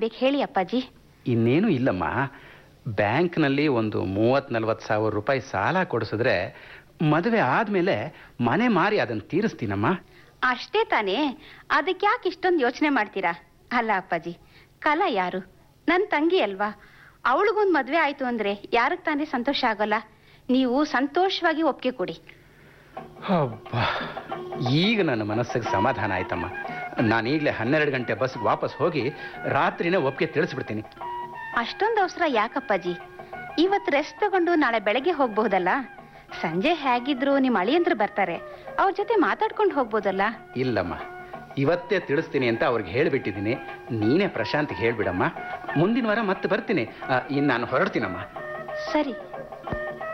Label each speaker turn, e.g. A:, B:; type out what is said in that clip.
A: ಮಾಡ್ಬೇಕು ಹೇಳಿ ಅಪ್ಪಾಜಿ
B: ಇನ್ನೇನು ಇಲ್ಲಮ್ಮ ಬ್ಯಾಂಕ್ನಲ್ಲಿ ಒಂದು ಮೂವತ್ತು ನಲ್ವತ್ತು ಸಾವಿರ ರೂಪಾಯಿ ಸಾಲ ಕೊಡಿಸಿದ್ರೆ ಮದುವೆ ಆದಮೇಲೆ ಮನೆ ಮಾರಿ ಅದನ್ನು ತೀರಿಸ್ತೀನಮ್ಮ
A: ಅಷ್ಟೇ ತಾನೇ ಅದಕ್ಕೆ ಯಾಕೆ ಇಷ್ಟೊಂದು ಯೋಚನೆ ಮಾಡ್ತೀರಾ ಅಲ್ಲ ಅಪ್ಪಾಜಿ ಕಲಾ ಯಾರು ನನ್ನ ತಂಗಿ ಅಲ್ವಾ ಅವಳಿಗೊಂದು ಮದ್ವೆ ಆಯ್ತು ಅಂದ್ರೆ ಯಾರಿಗೆ ತಾನೇ ಸಂತೋಷ ಆಗೋಲ್ಲ ನೀವು ಸಂತೋಷವಾಗಿ ಒಪ್ಪಿಗೆ ಕೊಡಿ
B: ಅಬ್ಬಾ ಈಗ ನನ್ನ ಮನಸ್ಸಿಗೆ ಸಮಾಧಾನ ಆಯ್ತಮ್ಮ ನಾನು ಈಗಲೇ ಹನ್ನೆರಡು ಗಂಟೆ ಬಸ್ಗೆ ವಾಪಸ್ ಹೋಗಿ ರಾತ್ರಿನೇ ಒಪ್ಪಿಗೆ ತಿಳಿಸ್ಬಿಡ್ತೀನಿ
A: ಅಷ್ಟೊಂದು ಅವಸರ ಯಾಕಪ್ಪಾಜಿ ಇವತ್ತು ರೆಸ್ಟ್ ತಗೊಂಡು ನಾಳೆ ಬೆಳಗ್ಗೆ ಹೋಗ್ಬಹುದಲ್ಲ ಸಂಜೆ ಹೇಗಿದ್ರು ನಿಮ್ಮ ಅಳಿಯಂದ್ರು ಬರ್ತಾರೆ ಅವ್ರ ಜೊತೆ ಮಾತಾಡ್ಕೊಂಡು ಹೋಗ್ಬೋದಲ್ಲ
B: ಇಲ್ಲಮ್ಮ ಇವತ್ತೇ ತಿಳಿಸ್ತೀನಿ ಅಂತ ಅವ್ರಿಗೆ ಹೇಳಿಬಿಟ್ಟಿದ್ದೀನಿ ನೀನೇ ಪ್ರಶಾಂತ್ಗೆ ಹೇಳ್ಬಿಡಮ್ಮ ಮುಂದಿನ ವಾರ ಮತ್ತೆ ಬರ್ತೀನಿ ಆ, ಇನ್ನು ನಾನು ಹೊರಡ್ತೀನಮ್ಮ
A: ಸರಿ